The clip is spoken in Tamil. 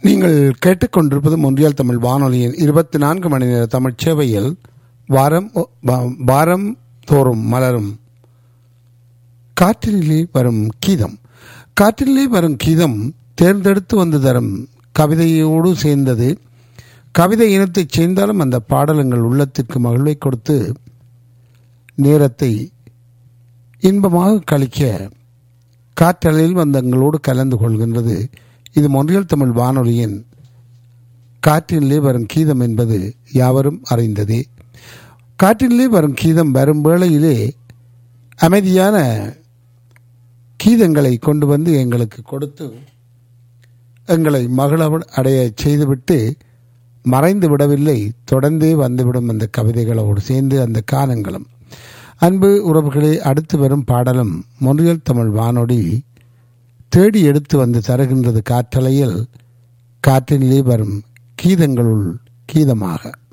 நீங்கள் கேட்டுக்கொண்டிருப்பது மொன்றியால் தமிழ் வானொலியின் இருபத்தி நான்கு மணி நேர தமிழ் சேவையில் வாரம் வா- வாரம் தோறும் மலரும் காற்றிலே வரும் கீதம் காற்றிலே வரும் கீதம் தேர்ந்தெடுத்து வந்து தரும் கவிதையோடு சேர்ந்தது கவிதை இனத்தைச் சேர்ந்தாலும் அந்த பாடலங்கள் உள்ளத்திற்கு மகிழ்வை கொடுத்து நேரத்தை இன்பமாக கழிக்க காற்றலையில் வந்தங்களோடு கலந்து கொள்கின்றது இது மொன்றியல் தமிழ் வானொலியின் காற்றிலே வரும் கீதம் என்பது யாவரும் அறிந்ததே காற்றிலே வரும் கீதம் வரும் வேளையிலே அமைதியான கீதங்களை கொண்டு வந்து எங்களுக்கு கொடுத்து எங்களை மகள அடைய செய்துவிட்டு மறைந்து விடவில்லை தொடர்ந்தே வந்துவிடும் அந்த கவிதைகளோடு சேர்ந்து அந்த காலங்களும் அன்பு உறவுகளே அடுத்து வரும் பாடலும் மொழியல் தமிழ் வானொலி தேடி எடுத்து வந்து தருகின்றது காற்றலையில் காற்றினிலே வரும் கீதங்களுள் கீதமாக